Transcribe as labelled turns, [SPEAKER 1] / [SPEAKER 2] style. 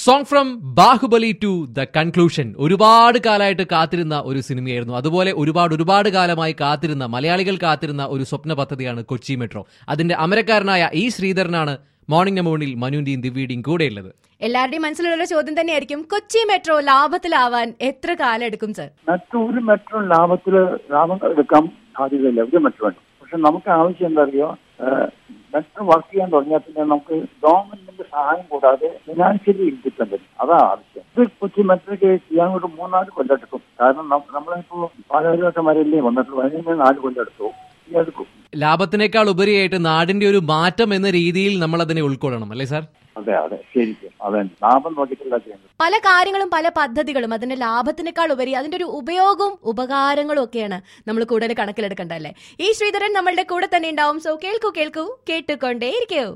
[SPEAKER 1] song from Baahubali two the conclusion ഒരുപാട് കാലമായിട്ട് കാത്തിരുന്ന ഒരു സിനിമയായിരുന്നു അതുപോലെ ഒരുപാട് ഒരുപാട് കാലമായി കാത്തിരുന്ന മലയാളികൾ കാത്തിരുന്ന ഒരു സ്വപ്ന പദ്ധതിയാണ് കൊച്ചി മെട്രോ അതിന്റെ അമരക്കാരനായ ഈ ശ്രീധരനാണ് മോർണിംഗ് നമോണിൽ മനുവിന്റെയും ദിവ്യയുടെയും കൂടെയുള്ളത്
[SPEAKER 2] എല്ലാവരുടെയും മനസ്സിലുള്ള ഒരു ചോദ്യം തന്നെയായിരിക്കും കൊച്ചി മെട്രോ ലാഭത്തിലാവാൻ എത്ര കാലം എടുക്കും സർ
[SPEAKER 3] മറ്റു ഒരു മെട്രോ ലാഭത്തില് ലാഭം എടുക്കാൻ സാധ്യതയില്ല ഒരു മെട്രോ ഉണ്ട് പക്ഷെ നമുക്ക് ആവശ്യം എന്താ അറിയോ മെട്രോ വർക്ക് ചെയ്യാൻ തുടങ്ങിയാൽ പിന്നെ നമുക്ക് ഗവൺമെന്റിന്റെ സഹായം കൂടാതെ ഫിനാൻഷ്യലി ഇൻഡിപെൻഡന്റ് അതാ ആവശ്യം ഇത് കൊച്ചി മെട്രോയ്ക്ക് ചെയ്യാൻ ഒരു മൂന്നാല് കൊല്ലം എടുക്കും കാരണം നം- നമ്മളിപ്പോ പാലാരിവട്ടന്മാരല്ലേ വന്നിട്ടുള്ളൂ അതിന് നാല് കൊല്ലം എടുത്തു ഇനി എടുക്കും
[SPEAKER 1] ലാഭത്തിനേക്കാൾ ഉപരിയായിട്ട് നാടിന്റെ ഒരു മാറ്റം എന്ന രീതിയിൽ നമ്മൾ അതിനെ ഉൾക്കൊള്ളണം അല്ലേ സാർ
[SPEAKER 3] അതെ അതെ ശരിക്കും അതെ ലാഭം നോക്കിയിട്ടല്ല ചെയ്യുന്നത്
[SPEAKER 2] പല കാര്യങ്ങളും പല പദ്ധതികളും അതിന്റെ ലാഭത്തിനേക്കാൾ ഉപരി അതിന്റെ ഒരു ഉപയോഗവും ഉപകാരങ്ങളും ഒക്കെയാണ് നമ്മൾ കൂടുതൽ കണക്കിലെടുക്കേണ്ടത് അല്ലേ ഈ ശ്രീധരൻ നമ്മളുടെ കൂടെ തന്നെ ഉണ്ടാവും സോ കേൾക്കൂ കേൾക്കൂ കേട്ടുകൊണ്ടേയിരിക്കൂ